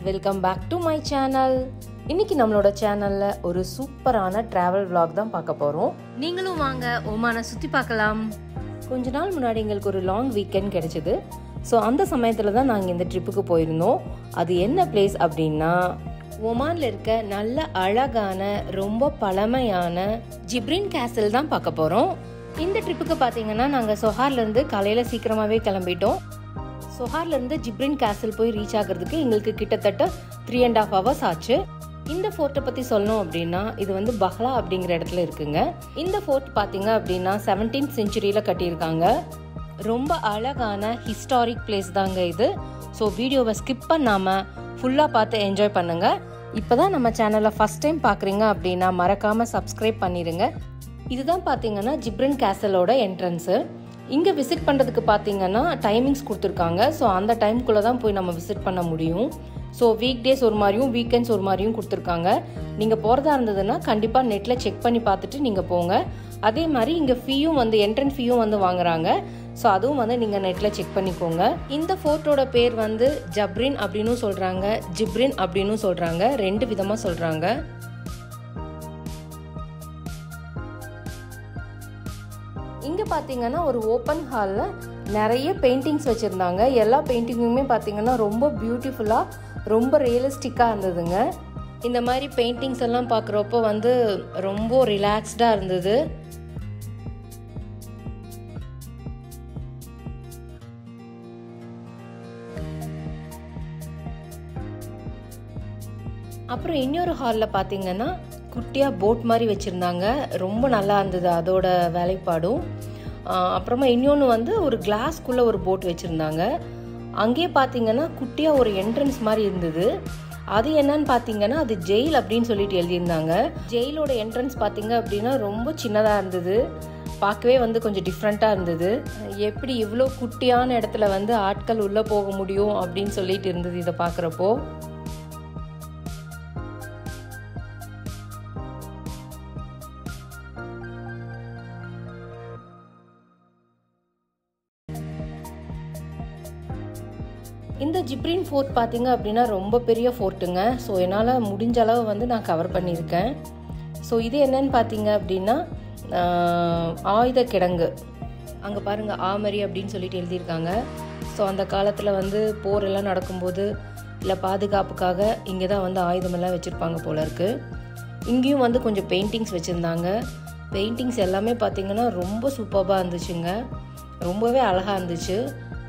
welcome back to my channel இன்னைக்கு நம்மளோட சேனல்ல ஒரு சூப்பரான டிராவல் vlog தான் பார்க்க போறோம் நீங்களும் வாங்க ஓமான சுத்தி பார்க்கலாம் கொஞ்ச நாள் முன்னாடி எங்களுக்கு ஒரு லாங் வீக்கெண்ட் கிடைச்சது ஸோ அந்த சமயத்தில் தான் நாங்கள் இந்த ட்ரிப்புக்கு போயிருந்தோம் அது என்ன பிளேஸ் அப்படின்னா ஒமான்ல இருக்க நல்ல அழகான ரொம்ப பழமையான ஜிப்ரின் கேசல் தான் பார்க்க போகிறோம் இந்த ட்ரிப்புக்கு பார்த்தீங்கன்னா நாங்கள் சொஹார்லேருந்து காலையில் சீக்கிரமாகவே கிளம்பிட்டோம் சொஹார்லேருந்து ஜிப்ரின் கேசல் போய் ரீச் ஆகிறதுக்கு எங்களுக்கு கிட்டத்தட்ட த்ரீ அண்ட் ஹாஃப் ஹவர்ஸ் ஆச்சு இந்த ஃபோர்ட்டை பற்றி சொல்லணும் அப்படின்னா இது வந்து பஹ்லா அப்படிங்கிற இடத்துல இருக்குங்க இந்த ஃபோர்ட் பார்த்தீங்க அப்படின்னா செவன்டீன்த் செஞ்சுரியில் கட்டியிருக்காங்க ரொம்ப அழகான ஹிஸ்டாரிக் பிளேஸ் தாங்க இது ஸோ வீடியோவை ஸ்கிப் பண்ணாமல் ஃபுல்லாக பார்த்து என்ஜாய் பண்ணுங்க இப்போதான் நம்ம சேனலை ஃபஸ்ட் டைம் பார்க்குறீங்க அப்படின்னா மறக்காமல் சப்ஸ்கிரைப் பண்ணிடுங்க இதுதான் பார்த்தீங்கன்னா ஜிப்ரன் கேசலோட என்ட்ரன்ஸு இங்கே விசிட் பண்ணுறதுக்கு பார்த்தீங்கன்னா டைமிங்ஸ் கொடுத்துருக்காங்க ஸோ அந்த டைம்குள்ளே தான் போய் நம்ம விசிட் பண்ண முடியும் ஸோ வீக் டேஸ் ஒரு மாதிரியும் வீக்கெண்ட்ஸ் ஒரு மாதிரியும் கொடுத்துருக்காங்க நீங்கள் போகிறதா இருந்ததுன்னா கண்டிப்பாக நெட்டில் செக் பண்ணி பார்த்துட்டு நீங்கள் போங்க அதே மாதிரி இங்கே ஃபீயும் வந்து என்ட்ரன்ஸ் ஃபீயும் வந்து வாங்குறாங்க ஸோ அதுவும் வந்து நீங்கள் நெட்டில் செக் பண்ணிக்கோங்க இந்த ஃபோர்ட்டோட பேர் வந்து ஜப்ரின் அப்படின்னு சொல்கிறாங்க ஜிப்ரின் அப்படின்னு சொல்கிறாங்க ரெண்டு விதமாக சொல்கிறாங்க இங்கே பார்த்தீங்கன்னா ஒரு ஓப்பன் ஹாலில் நிறைய பெயிண்டிங்ஸ் வச்சுருந்தாங்க எல்லா பெயிண்டிங்குமே பார்த்தீங்கன்னா ரொம்ப பியூட்டிஃபுல்லாக ரொம்ப ரியலிஸ்டிக்காக இருந்ததுங்க இந்த மாதிரி பெயிண்டிங்ஸ் எல்லாம் பார்க்குறப்போ வந்து ரொம்ப ரிலாக்ஸ்டாக இருந்தது அப்புறம் இன்னொரு ஹாலில் பார்த்தீங்கன்னா குட்டியாக போட் மாதிரி வச்சுருந்தாங்க ரொம்ப நல்லா இருந்தது அதோட வேலைப்பாடும் ஆஹ் அப்புறமா இன்னொன்று வந்து ஒரு கிளாஸ்க்குள்ளே ஒரு போட் வச்சுருந்தாங்க அங்கேயே பார்த்தீங்கன்னா குட்டியாக ஒரு என்ட்ரன்ஸ் மாதிரி இருந்தது அது என்னன்னு பார்த்தீங்கன்னா அது ஜெயில் அப்படின்னு சொல்லிட்டு எழுதியிருந்தாங்க ஜெயிலோட என்ட்ரன்ஸ் பார்த்தீங்க அப்படின்னா ரொம்ப சின்னதாக இருந்தது பார்க்கவே வந்து கொஞ்சம் டிஃப்ரெண்ட்டாக இருந்தது எப்படி இவ்வளோ குட்டியான இடத்துல வந்து ஆட்கள் உள்ளே போக முடியும் அப்படின்னு சொல்லிட்டு இருந்தது இதை பார்க்குறப்போ இந்த ஜிப்ரின் ஃபோர்ட் பார்த்தீங்க அப்படின்னா ரொம்ப பெரிய ஃபோர்ட்டுங்க ஸோ என்னால் முடிஞ்ச அளவு வந்து நான் கவர் பண்ணியிருக்கேன் ஸோ இது என்னன்னு பார்த்தீங்க அப்படின்னா ஆஹ், ஆயுத கிடங்கு அங்கே பாருங்கள் ஆமரி அப்படின்னு சொல்லிட்டு எழுதியிருக்காங்க ஸோ அந்த காலத்தில் வந்து போர் எல்லாம் நடக்கும்போது இல்லை பாதுகாப்புக்காக இங்கே தான் வந்து ஆயுதமெல்லாம் வச்சுருப்பாங்க போல இருக்குது இங்கேயும் வந்து கொஞ்சம் பெயிண்டிங்ஸ் வச்சுருந்தாங்க பெயிண்டிங்ஸ் எல்லாமே பார்த்தீங்கன்னா ரொம்ப சூப்பராக இருந்துச்சுங்க ரொம்பவே அழகாக இருந்துச்சு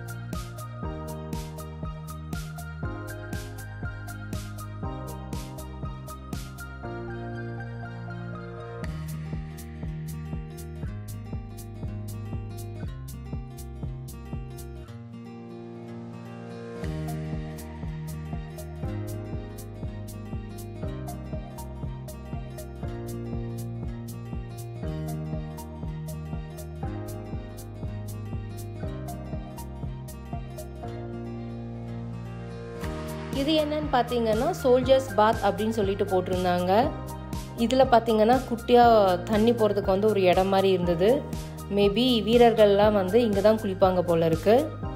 இது என்னன்னு பார்த்தீங்கன்னா சோல்ஜர்ஸ் பாத் அப்படின்னு சொல்லிட்டு போட்டிருந்தாங்க இதில் பார்த்தீங்கன்னா குட்டியாக தண்ணி போகிறதுக்கு வந்து ஒரு இடம் மாதிரி இருந்தது மேபி வீரர்கள்லாம் வந்து இங்கே தான் குளிப்பாங்க போல இருக்கு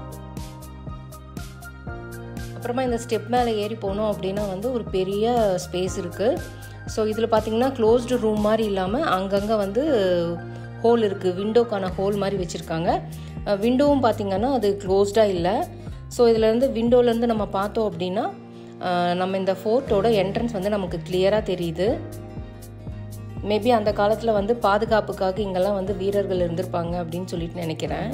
அப்புறமா இந்த ஸ்டெப் மேலே ஏறி போனோம் அப்படின்னா வந்து ஒரு பெரிய ஸ்பேஸ் இருக்குது ஸோ இதில் பார்த்தீங்கன்னா க்ளோஸ்டு ரூம் மாதிரி இல்லாமல் அங்கங்கே வந்து ஹோல் இருக்குது விண்டோக்கான ஹோல் மாதிரி வச்சுருக்காங்க விண்டோவும் பார்த்தீங்கன்னா அது க்ளோஸ்டாக இல்லை ஸோ இதுலேருந்து விண்டோலேருந்து நம்ம பார்த்தோம் அப்படின்னா அஹ், நம்ம இந்த ஃபோர்ட்டோட என்ட்ரன்ஸ் வந்து நமக்கு கிளியராக தெரியுது மேபி அந்த காலத்தில் வந்து பாதுகாப்புக்காக இங்கெல்லாம் வந்து வீரர்கள் இருந்திருப்பாங்க அப்படின்னு சொல்லிட்டு நினைக்கிறேன்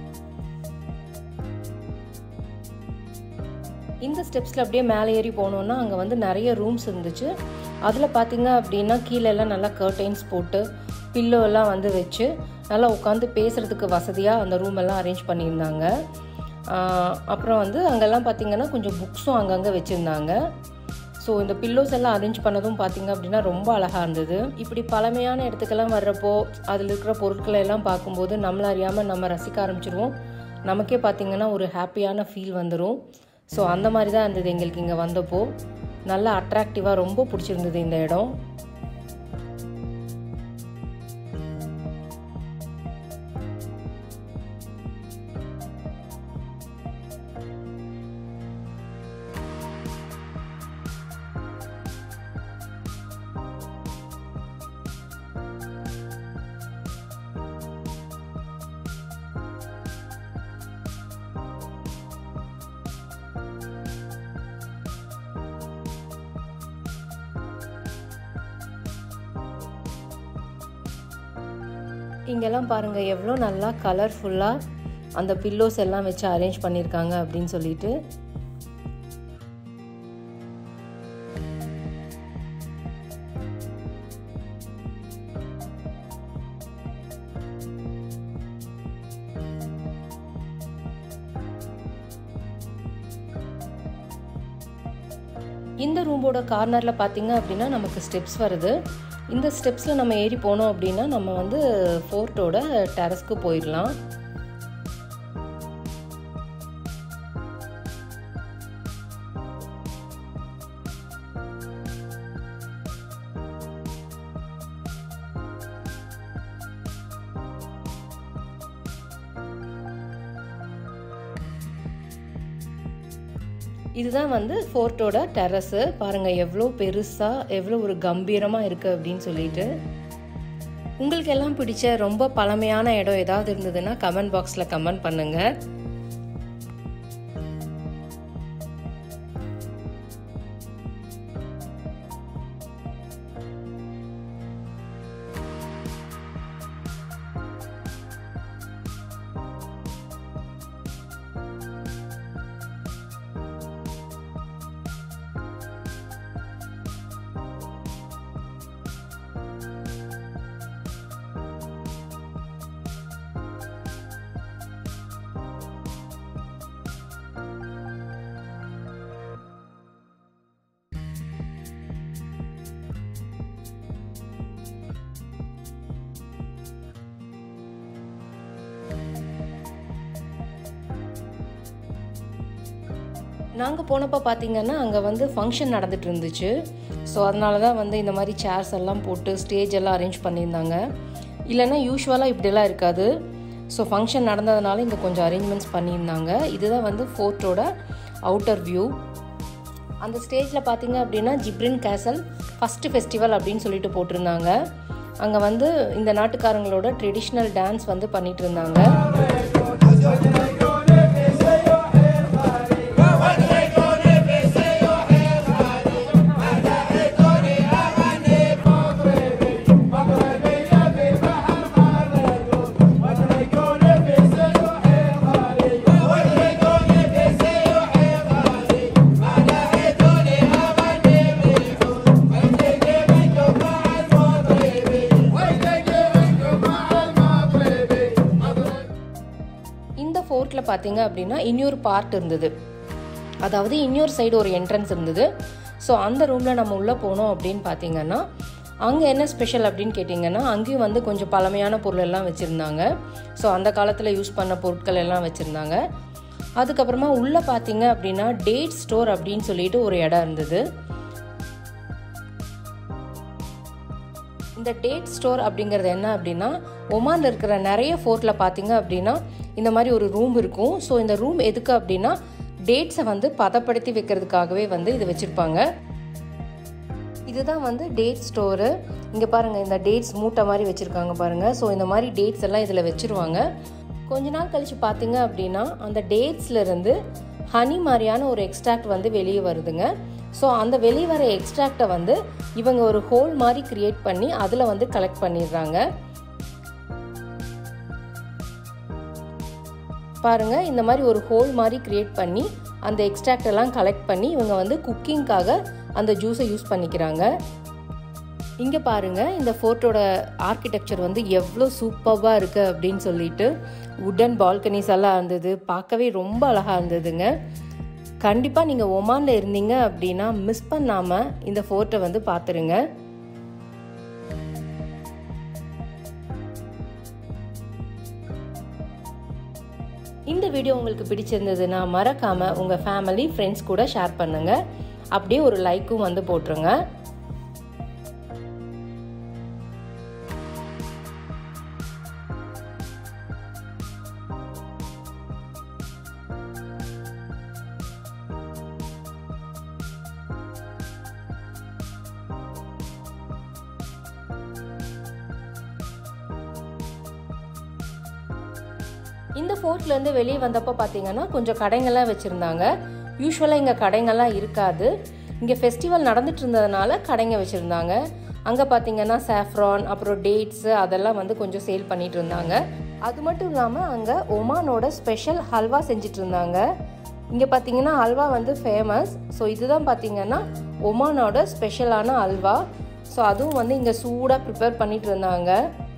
இந்த ஸ்டெப்ஸில் அப்படியே மேலே ஏறி போனோன்னா அங்கே வந்து நிறைய ரூம்ஸ் இருந்துச்சு அதில் பார்த்தீங்க அப்படின்னா கீழே எல்லாம் நல்லா கர்டைன்ஸ் போட்டு பில்லோ எல்லாம் வந்து வச்சு நல்லா உட்காந்து பேசுகிறதுக்கு வசதியாக அந்த ரூம் எல்லாம் அரேஞ்ச் பண்ணியிருந்தாங்க ஆஹ் அப்புறம் வந்து அங்கெல்லாம் பார்த்தீங்கன்னா கொஞ்சம் புக்ஸும் அங்கங்கே வச்சுருந்தாங்க ஸோ இந்த பில்லோஸ் எல்லாம் அரேஞ்ச் பண்ணதும் பார்த்தீங்க அப்படின்னா ரொம்ப அழகாக இருந்தது இப்படி பழமையான இடத்துக்கெல்லாம் வர்றப்போ அதில் இருக்கிற பொருட்களை எல்லாம் பார்க்கும்போது நம்மள அறியாமல் நம்ம ரசிக்க ஆரம்பிச்சிருவோம் நமக்கே பார்த்தீங்கன்னா ஒரு ஹாப்பியான ஃபீல் வந்துடும் ஸோ அந்த மாதிரி தான் இருந்தது எங்களுக்கு இங்கே வந்தப்போ நல்லா அட்ராக்டிவாக ரொம்ப பிடிச்சிருந்தது இந்த இடம் இங்கெல்லாம் பாருங்கள் எவ்வளோ நல்லா கலர்ஃபுல்லாக அந்த பில்லோஸ் எல்லாம் வச்சு அரேஞ்ச் பண்ணியிருக்காங்க அப்படின்னு சொல்லிட்டு இந்த ரூமோட கார்னரில் பார்த்தீங்க அப்படின்னா நமக்கு ஸ்டெப்ஸ் வருது இந்த ஸ்டெப்ஸில் நம்ம ஏறி போனோம் அப்படின்னா நம்ம வந்து ஃபோர்ட்டோட டெரஸ்க்கு போயிடலாம் இதுதான் வந்து ஃபோர்ட்டோட டெரஸு பாருங்கள் எவ்வளோ பெருசாக எவ்வளோ ஒரு கம்பீரமாக இருக்குது அப்படின்னு சொல்லிட்டு உங்களுக்கு எல்லாம் பிடிச்ச ரொம்ப பழமையான இடம் ஏதாவது இருந்ததுன்னா கமெண்ட் பாக்ஸில் கமெண்ட் பண்ணுங்கள் நாங்கள் போனப்போ பார்த்தீங்கன்னா அங்கே வந்து ஃபங்க்ஷன் நடந்துட்டு இருந்துச்சு ஸோ அதனால தான் வந்து இந்த மாதிரி சேர்ஸ் எல்லாம் போட்டு ஸ்டேஜ் எல்லாம் அரேஞ்ச் பண்ணியிருந்தாங்க இல்லைன்னா யூஸ்வலாக இப்படிலாம் இருக்காது ஸோ ஃபங்க்ஷன் நடந்ததுனால இங்கே கொஞ்சம் அரேஞ்ச்மெண்ட்ஸ் பண்ணியிருந்தாங்க இதுதான் வந்து ஃபோர்ட்டோட அவுட்டர் வியூ அந்த ஸ்டேஜில் பார்த்தீங்க அப்படின்னா ஜிப்ரின் கேசல் ஃபஸ்ட்டு ஃபெஸ்டிவல் அப்படின்னு சொல்லிட்டு போட்டிருந்தாங்க அங்கே வந்து இந்த நாட்டுக்காரங்களோட ட்ரெடிஷ்னல் டான்ஸ் வந்து பண்ணிட்டு இருந்தாங்க இந்த ஃபோர்ட்டில் பார்த்தீங்க அப்படின்னா இன்னொரு பார்ட் இருந்தது அதாவது இன்னொரு சைடு ஒரு என்ட்ரன்ஸ் இருந்தது ஸோ அந்த ரூமில் நம்ம உள்ளே போனோம் அப்படின்னு பார்த்தீங்கன்னா அங்கே என்ன ஸ்பெஷல் அப்படின்னு கேட்டிங்கன்னா அங்கேயும் வந்து கொஞ்சம் பழமையான பொருள் எல்லாம் வச்சுருந்தாங்க ஸோ அந்த காலத்தில் யூஸ் பண்ண பொருட்கள் எல்லாம் வச்சுருந்தாங்க அதுக்கப்புறமா உள்ளே பார்த்தீங்க அப்படின்னா டேட் ஸ்டோர் அப்படின்னு சொல்லிட்டு ஒரு இடம் இருந்தது இந்த டேட் ஸ்டோர் அப்படிங்கிறது என்ன அப்படின்னா ஒமானில் இருக்கிற நிறைய ஃபோர்ட்டில் பார்த்தீங்க அப்படின்னா இந்த மாதிரி ஒரு ரூம் இருக்கும் ஸோ இந்த ரூம் எதுக்கு அப்படின்னா டேட்ஸை வந்து பதப்படுத்தி வைக்கிறதுக்காகவே வந்து இது வச்சுருப்பாங்க இதுதான் வந்து டேட் ஸ்டோரு இங்கே பாருங்கள் இந்த டேட்ஸ் மூட்டை மாதிரி வச்சுருக்காங்க பாருங்கள் ஸோ இந்த மாதிரி டேட்ஸ் எல்லாம் இதில் வச்சுருவாங்க கொஞ்ச நாள் கழித்து பார்த்தீங்க அப்படின்னா அந்த டேட்ஸ்லேருந்து ஹனி மாதிரியான ஒரு எக்ஸ்ட்ராக்ட் வந்து வெளியே வருதுங்க ஸோ அந்த வெளியே வர எக்ஸ்ட்ராக்டை வந்து இவங்க ஒரு ஹோல் மாதிரி கிரியேட் பண்ணி அதில் வந்து கலெக்ட் பண்ணிடுறாங்க பாருங்க இந்த மாதிரி ஒரு ஹோல் மாதிரி கிரியேட் பண்ணி அந்த எக்ஸ்ட்ராக்ட் எல்லாம் கலெக்ட் பண்ணி இவங்க வந்து குக்கிங்காக அந்த ஜூஸை யூஸ் பண்ணிக்கிறாங்க இங்கே பாருங்க இந்த ஃபோர்ட்டோட ஆர்கிடெக்சர் வந்து எவ்வளோ சூப்பராக இருக்குது அப்படின்னு சொல்லிட்டு உட்டன் பால்கனிஸ் எல்லாம் இருந்தது பார்க்கவே ரொம்ப அழகாக இருந்ததுங்க கண்டிப்பாக நீங்கள் ஒமானில் இருந்தீங்க அப்படின்னா மிஸ் பண்ணாமல் இந்த ஃபோர்ட்டை வந்து பார்த்துருங்க இந்த வீடியோ உங்களுக்கு பிடிச்சிருந்ததுன்னா மறக்காம உங்க ஃபேமிலி ஃப்ரெண்ட்ஸ் கூட ஷேர் பண்ணுங்க அப்படியே ஒரு லைக்கும் வந்து போட்டுருங்க இந்த ஃபோர்ட்லேருந்து வெளியே வந்தப்போ பார்த்தீங்கன்னா கொஞ்சம் கடைங்கள்லாம் வச்சுருந்தாங்க யூஸ்வலாக இங்கே கடைங்கள்லாம் இருக்காது இங்கே ஃபெஸ்டிவல் நடந்துட்டு இருந்ததுனால கடைங்க வச்சுருந்தாங்க அங்கே பார்த்தீங்கன்னா சாஃப்ரான் அப்புறம் டேட்ஸு அதெல்லாம் வந்து கொஞ்சம் சேல் பண்ணிட்டு இருந்தாங்க அது மட்டும் இல்லாமல் அங்கே ஒமானோட ஸ்பெஷல் ஹல்வா செஞ்சுட்டு இருந்தாங்க இங்கே பார்த்தீங்கன்னா அல்வா வந்து ஃபேமஸ் ஸோ இதுதான் பார்த்தீங்கன்னா ஒமானோட ஸ்பெஷலான அல்வா ஸோ அதுவும் வந்து இங்கே சூடாக ப்ரிப்பேர் பண்ணிட்டு இருந்தாங்க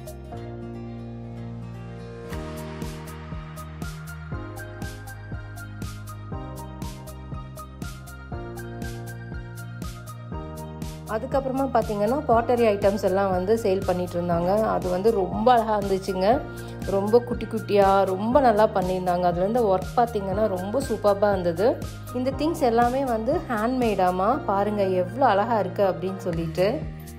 அதுக்கப்புறமா பார்த்தீங்கன்னா பாட்டரி ஐட்டம்ஸ் எல்லாம் வந்து சேல் பண்ணிட்டு இருந்தாங்க அது வந்து ரொம்ப அழகாக இருந்துச்சுங்க ரொம்ப குட்டி குட்டியாக ரொம்ப நல்லா பண்ணியிருந்தாங்க அதுலேருந்து ஒர்க் பார்த்தீங்கன்னா ரொம்ப சூப்பராக இருந்தது இந்த திங்ஸ் எல்லாமே வந்து ஹேண்ட்மேடாமா பாருங்கள் எவ்வளோ அழகாக இருக்குது அப்படின்னு சொல்லிட்டு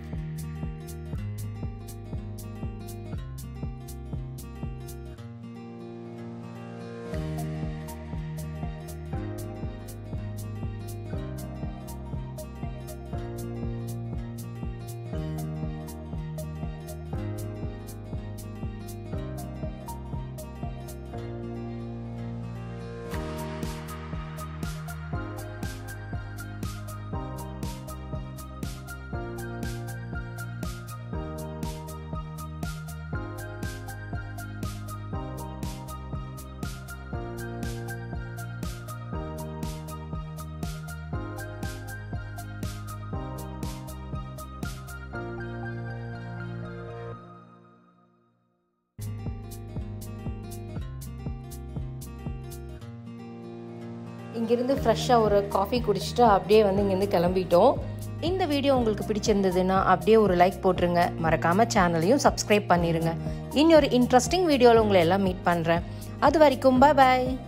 இங்கேருந்து ஃப்ரெஷ்ஷாக ஒரு காஃபி குடிச்சிட்டு அப்படியே வந்து இங்கேருந்து கிளம்பிட்டோம் இந்த வீடியோ உங்களுக்கு பிடிச்சிருந்ததுன்னா அப்படியே ஒரு லைக் போட்டுருங்க மறக்காமல் சேனலையும் சப்ஸ்கிரைப் பண்ணிடுங்க இன்னொரு இன்ட்ரெஸ்டிங் வீடியோவில் உங்களை எல்லாம் மீட் பண்ணுறேன் அது வரைக்கும் பாய்